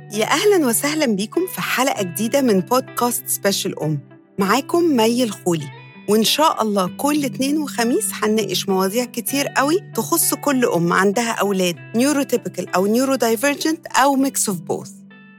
يا أهلا وسهلا بيكم في حلقة جديدة من بودكاست سبيشال أم معاكم مي الخولي وإن شاء الله كل اتنين وخميس هنناقش مواضيع كتير قوي تخص كل أم عندها أولاد نيوروتيبيكال أو نيورو دايفرجنت أو ميكس اوف بوث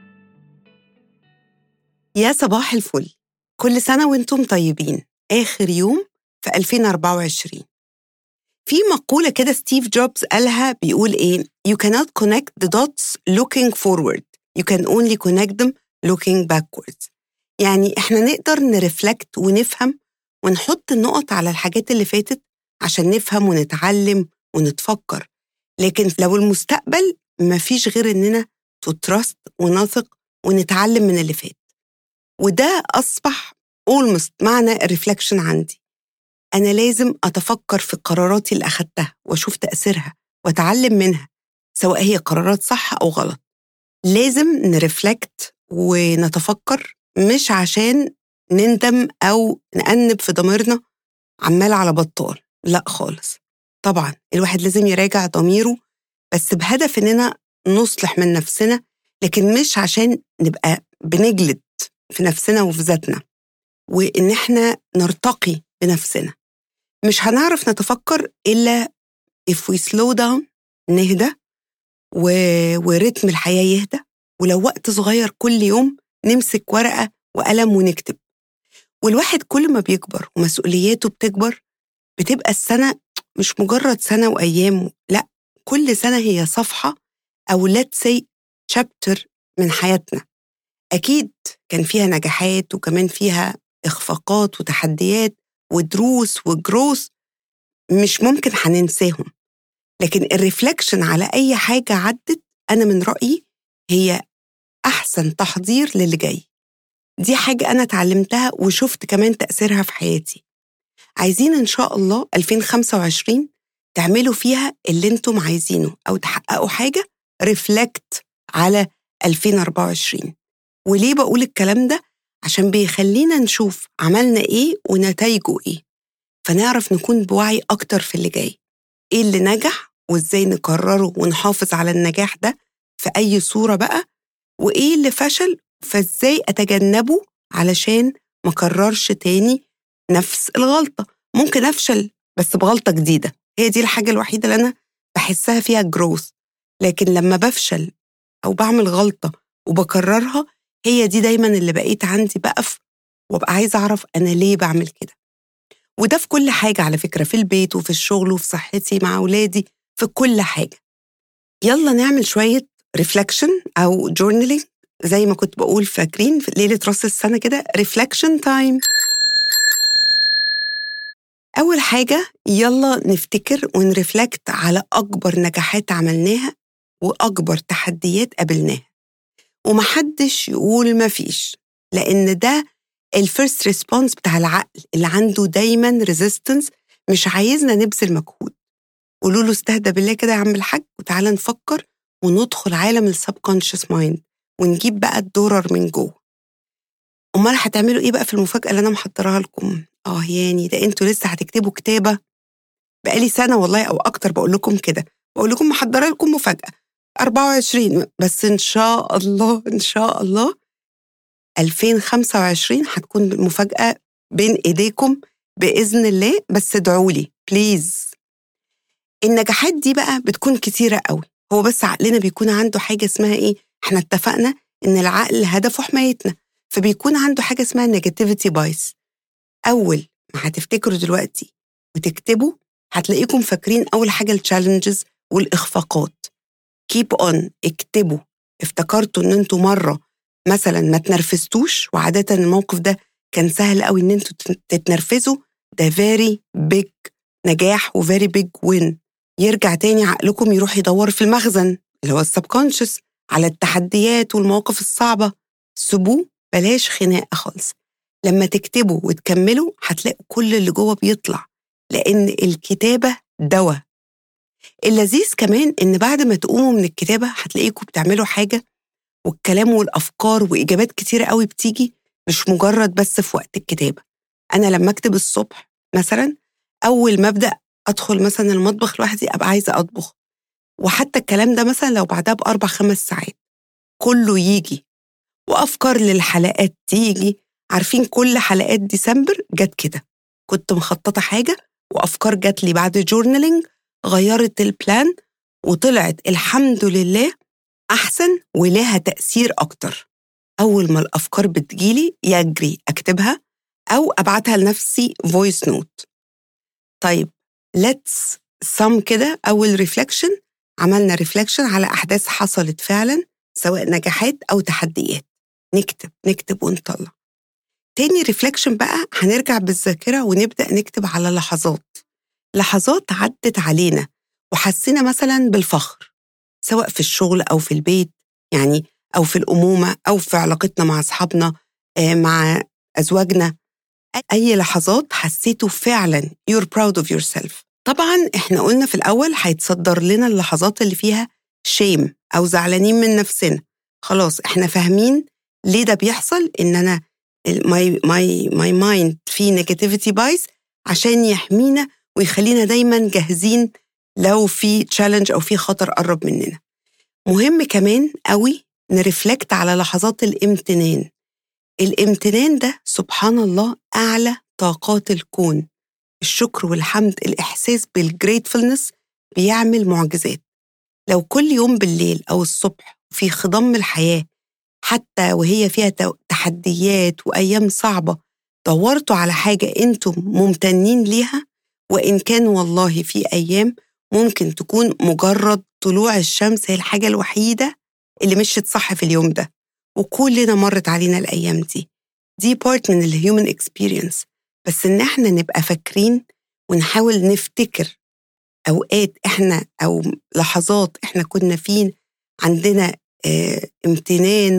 يا صباح الفل كل سنة وانتم طيبين آخر يوم في 2024 في مقولة كده ستيف جوبز قالها بيقول إيه You cannot connect the dots looking forward You can only connect them looking backwards يعني إحنا نقدر نرفلكت ونفهم ونحط النقط على الحاجات اللي فاتت عشان نفهم ونتعلم ونتفكر لكن لو المستقبل مفيش غير إننا تترست ونثق ونتعلم من اللي فات وده أصبح almost معنى الرفلكشن عندي أنا لازم أتفكر في قراراتي اللي أخدتها وأشوف تأثيرها وأتعلم منها سواء هي قرارات صح أو غلط لازم نرفلكت ونتفكر مش عشان نندم أو نأنب في ضميرنا عمال على بطال لا خالص طبعا الواحد لازم يراجع ضميره بس بهدف إننا نصلح من نفسنا لكن مش عشان نبقى بنجلد في نفسنا وفي ذاتنا وإن إحنا نرتقي بنفسنا مش هنعرف نتفكر إلا if we slow down نهدى و... ورتم الحياة يهدى ولو وقت صغير كل يوم نمسك ورقة وقلم ونكتب والواحد كل ما بيكبر ومسؤولياته بتكبر بتبقى السنة مش مجرد سنة وأيام لا كل سنة هي صفحة أو let's say chapter من حياتنا أكيد كان فيها نجاحات وكمان فيها إخفاقات وتحديات ودروس وجروس مش ممكن هننساهم لكن الريفلكشن على أي حاجة عدت أنا من رأيي هي أحسن تحضير للي جاي دي حاجة أنا اتعلمتها وشفت كمان تأثيرها في حياتي عايزين إن شاء الله 2025 تعملوا فيها اللي انتم عايزينه أو تحققوا حاجة ريفلكت على 2024 وليه بقول الكلام ده؟ عشان بيخلينا نشوف عملنا إيه ونتائجه إيه فنعرف نكون بوعي أكتر في اللي جاي إيه اللي نجح وإزاي نكرره ونحافظ على النجاح ده في أي صورة بقى وإيه اللي فشل فإزاي أتجنبه علشان ما كررش تاني نفس الغلطة ممكن أفشل بس بغلطة جديدة هي دي الحاجة الوحيدة اللي أنا بحسها فيها جروث لكن لما بفشل أو بعمل غلطة وبكررها هي دي دايما اللي بقيت عندي بقف وابقى عايزة أعرف أنا ليه بعمل كده وده في كل حاجة على فكرة في البيت وفي الشغل وفي صحتي مع أولادي في كل حاجة يلا نعمل شوية ريفلكشن أو جورنالينج زي ما كنت بقول فاكرين في ليلة راس السنة كده ريفلكشن تايم أول حاجة يلا نفتكر ونرفلكت على أكبر نجاحات عملناها وأكبر تحديات قابلناها ومحدش يقول مفيش لأن ده الفيرست ريسبونس بتاع العقل اللي عنده دايما ريزيستنس مش عايزنا نبذل مجهود قولوا له استهدى بالله كده يا عم الحاج وتعالى نفكر وندخل عالم السبكونشس مايند ونجيب بقى الدورر من جوه امال هتعملوا ايه بقى في المفاجاه اللي انا محضراها لكم اه يعني ده انتوا لسه هتكتبوا كتابه بقالي سنه والله او اكتر بقول لكم كده بقول لكم محضره لكم مفاجاه 24 بس ان شاء الله ان شاء الله 2025 هتكون المفاجاه بين ايديكم باذن الله بس ادعوا لي بليز النجاحات دي بقى بتكون كتيره قوي هو بس عقلنا بيكون عنده حاجه اسمها ايه احنا اتفقنا ان العقل هدفه حمايتنا فبيكون عنده حاجه اسمها نيجاتيفيتي بايس اول ما هتفتكروا دلوقتي وتكتبوا هتلاقيكم فاكرين اول حاجه التشالنجز والاخفاقات كيب اون اكتبوا افتكرتوا ان انتوا مره مثلا ما تنرفزتوش وعاده الموقف ده كان سهل قوي ان انتوا تتنرفزوا ده فيري بيج نجاح وفيري بيج وين يرجع تاني عقلكم يروح يدور في المخزن اللي هو السبكونشس على التحديات والمواقف الصعبة سيبوه بلاش خناقة خالص لما تكتبوا وتكملوا هتلاقوا كل اللي جوه بيطلع لأن الكتابة دواء اللذيذ كمان إن بعد ما تقوموا من الكتابة هتلاقيكم بتعملوا حاجة والكلام والأفكار وإجابات كتيرة قوي بتيجي مش مجرد بس في وقت الكتابة أنا لما أكتب الصبح مثلا أول ما أبدأ أدخل مثلا المطبخ لوحدي أبقى عايزة أطبخ وحتى الكلام ده مثلا لو بعدها بأربع خمس ساعات كله يجي وأفكار للحلقات تيجي عارفين كل حلقات ديسمبر جت كده كنت مخططة حاجة وأفكار جات لي بعد جورنالينج غيرت البلان وطلعت الحمد لله أحسن ولها تأثير أكتر أول ما الأفكار بتجيلي يجري أكتبها أو أبعتها لنفسي فويس نوت طيب let's sum كده أول ريفلكشن عملنا ريفلكشن على أحداث حصلت فعلا سواء نجاحات أو تحديات نكتب نكتب ونطلع تاني ريفلكشن بقى هنرجع بالذاكرة ونبدأ نكتب على لحظات لحظات عدت علينا وحسينا مثلا بالفخر سواء في الشغل أو في البيت يعني أو في الأمومة أو في علاقتنا مع أصحابنا آه، مع أزواجنا أي لحظات حسيتوا فعلا you're proud of yourself طبعا احنا قلنا في الأول هيتصدر لنا اللحظات اللي فيها شيم أو زعلانين من نفسنا خلاص احنا فاهمين ليه ده بيحصل ان انا ماي ماي ماي مايند في نيجاتيفيتي بايس عشان يحمينا ويخلينا دايما جاهزين لو في تشالنج او في خطر قرب مننا مهم كمان قوي نرفلكت على لحظات الامتنان الامتنان ده سبحان الله اعلى طاقات الكون الشكر والحمد الاحساس بالجريتفulness بيعمل معجزات لو كل يوم بالليل او الصبح في خضم الحياه حتى وهي فيها تحديات وايام صعبه دورتوا على حاجه انتم ممتنين ليها وان كان والله في ايام ممكن تكون مجرد طلوع الشمس هي الحاجه الوحيده اللي مشيت صح في اليوم ده وكلنا مرت علينا الايام دي دي بارت من الهيومن اكسبيرينس بس ان احنا نبقى فاكرين ونحاول نفتكر اوقات احنا او لحظات احنا كنا فين عندنا اه امتنان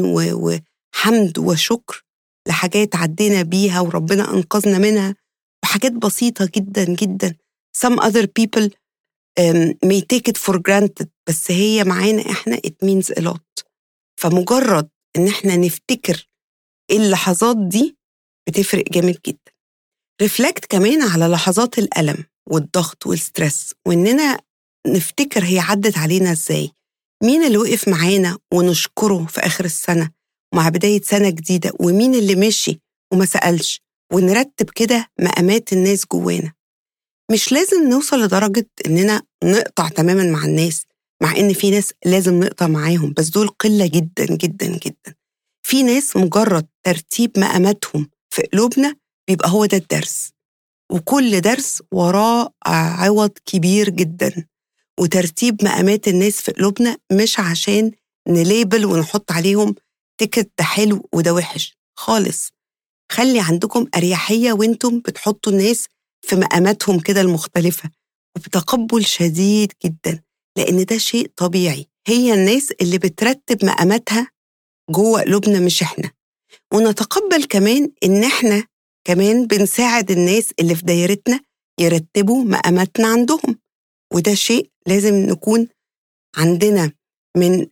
وحمد وشكر لحاجات عدينا بيها وربنا انقذنا منها وحاجات بسيطة جدا جدا some other people um, may take it for granted بس هي معانا احنا it means a lot فمجرد ان احنا نفتكر اللحظات دي بتفرق جامد جدا ريفلكت كمان على لحظات الألم والضغط والستريس وإننا نفتكر هي عدت علينا إزاي مين اللي وقف معانا ونشكره في آخر السنة مع بداية سنة جديدة ومين اللي مشي وما سألش ونرتب كده مقامات الناس جوانا مش لازم نوصل لدرجة إننا نقطع تماما مع الناس مع إن في ناس لازم نقطع معاهم بس دول قلة جدا جدا جدا في ناس مجرد ترتيب مقاماتهم في قلوبنا بيبقى هو ده الدرس وكل درس وراه عوض كبير جدا وترتيب مقامات الناس في قلوبنا مش عشان نليبل ونحط عليهم تيكت ده حلو وده وحش خالص خلي عندكم أريحية وانتم بتحطوا الناس في مقاماتهم كده المختلفة وبتقبل شديد جدا لأن ده شيء طبيعي هي الناس اللي بترتب مقاماتها جوه قلوبنا مش احنا ونتقبل كمان ان احنا كمان بنساعد الناس اللي في دايرتنا يرتبوا مقاماتنا عندهم وده شيء لازم نكون عندنا من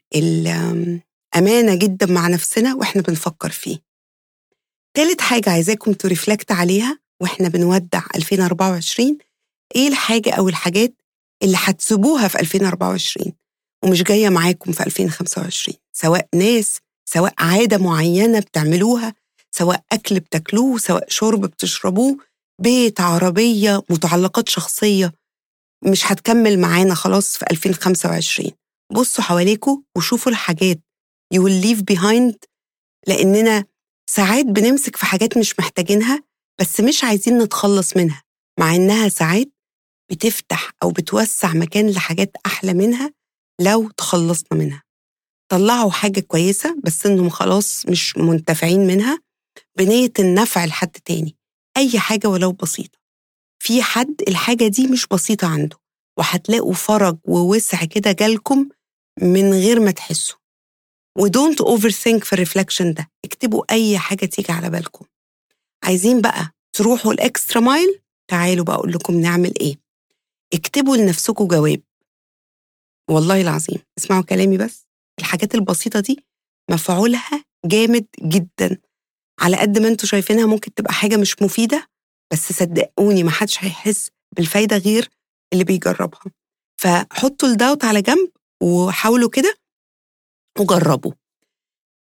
الأمانة جدا مع نفسنا وإحنا بنفكر فيه تالت حاجة عايزاكم ترفلكت عليها وإحنا بنودع 2024 إيه الحاجة أو الحاجات اللي هتسيبوها في 2024 ومش جاية معاكم في 2025 سواء ناس سواء عادة معينة بتعملوها سواء أكل بتاكلوه سواء شرب بتشربوه بيت عربية متعلقات شخصية مش هتكمل معانا خلاص في 2025 بصوا حواليكوا وشوفوا الحاجات you will leave behind لأننا ساعات بنمسك في حاجات مش محتاجينها بس مش عايزين نتخلص منها مع إنها ساعات بتفتح أو بتوسع مكان لحاجات أحلى منها لو تخلصنا منها طلعوا حاجة كويسة بس إنهم خلاص مش منتفعين منها بنية النفع لحد تاني أي حاجة ولو بسيطة في حد الحاجة دي مش بسيطة عنده وهتلاقوا فرج ووسع كده جالكم من غير ما تحسوا ودونت اوفر ثينك في الريفلكشن ده اكتبوا أي حاجة تيجي على بالكم عايزين بقى تروحوا الإكسترا مايل تعالوا بقى أقول لكم نعمل إيه اكتبوا لنفسكم جواب والله العظيم اسمعوا كلامي بس الحاجات البسيطة دي مفعولها جامد جدا على قد ما انتوا شايفينها ممكن تبقى حاجة مش مفيدة بس صدقوني ما حدش هيحس بالفايدة غير اللي بيجربها فحطوا الداوت على جنب وحاولوا كده وجربوا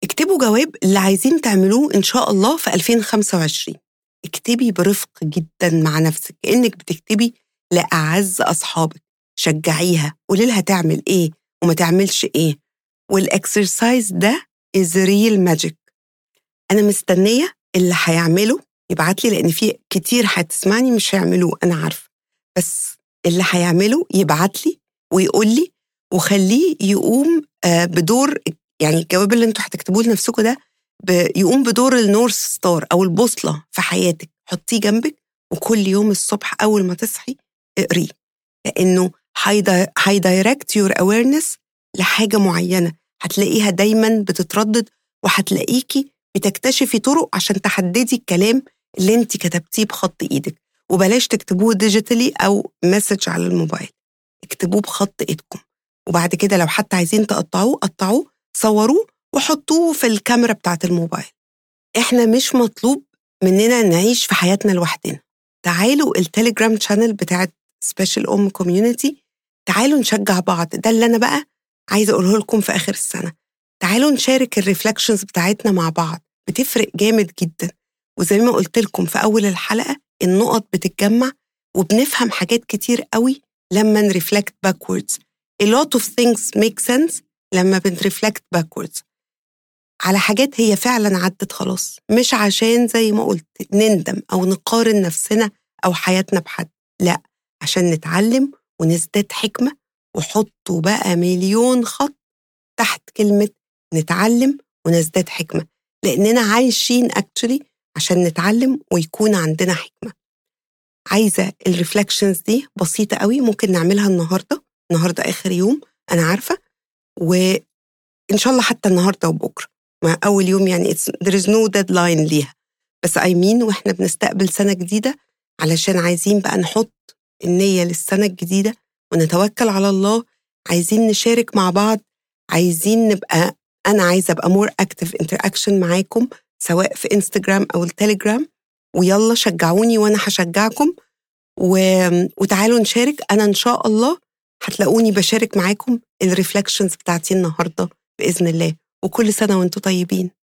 اكتبوا جواب اللي عايزين تعملوه إن شاء الله في 2025 اكتبي برفق جدا مع نفسك كأنك بتكتبي لأعز أصحابك شجعيها قولي لها تعمل إيه وما تعملش إيه والإكسرسايز ده is real magic أنا مستنية اللي هيعمله يبعت لي لأن في كتير هتسمعني مش هيعملوه أنا عارفة بس اللي هيعمله يبعت لي ويقول لي وخليه يقوم آه، بدور يعني الجواب اللي انتوا هتكتبوه لنفسكم ده يقوم بدور النورث ستار او البوصله في حياتك حطيه جنبك وكل يوم الصبح اول ما تصحي اقريه لانه هيدايركت يور اويرنس لحاجه معينه هتلاقيها دايما بتتردد وهتلاقيكي بتكتشفي طرق عشان تحددي الكلام اللي انت كتبتيه بخط ايدك وبلاش تكتبوه ديجيتالي او مسج على الموبايل اكتبوه بخط ايدكم وبعد كده لو حتى عايزين تقطعوه قطعوه صوروه وحطوه في الكاميرا بتاعة الموبايل احنا مش مطلوب مننا نعيش في حياتنا لوحدنا تعالوا التليجرام شانل بتاعت سبيشال ام كوميونتي تعالوا نشجع بعض ده اللي انا بقى عايزه اقوله لكم في اخر السنه تعالوا نشارك الريفلكشنز بتاعتنا مع بعض بتفرق جامد جدا وزي ما قلت لكم في اول الحلقه النقط بتتجمع وبنفهم حاجات كتير قوي لما نرفلكت باكوردز a lot of things make sense لما بنرفلكت باكوردز على حاجات هي فعلا عدت خلاص مش عشان زي ما قلت نندم أو نقارن نفسنا أو حياتنا بحد لا عشان نتعلم ونزداد حكمة وحطوا بقى مليون خط تحت كلمة نتعلم ونزداد حكمة لأننا عايشين اكشلي عشان نتعلم ويكون عندنا حكمة عايزة الريفلكشنز دي بسيطة قوي ممكن نعملها النهاردة النهاردة آخر يوم أنا عارفة وإن شاء الله حتى النهاردة وبكرة مع أول يوم يعني there is no deadline ليها بس I mean وإحنا بنستقبل سنة جديدة علشان عايزين بقى نحط النية للسنة الجديدة ونتوكل على الله عايزين نشارك مع بعض عايزين نبقى أنا عايزة أبقى more active interaction معاكم سواء في انستجرام أو التليجرام ويلا شجعوني وأنا هشجعكم و... وتعالوا نشارك أنا إن شاء الله هتلاقوني بشارك معاكم الريفلكشنز بتاعتي النهارده باذن الله وكل سنه وانتم طيبين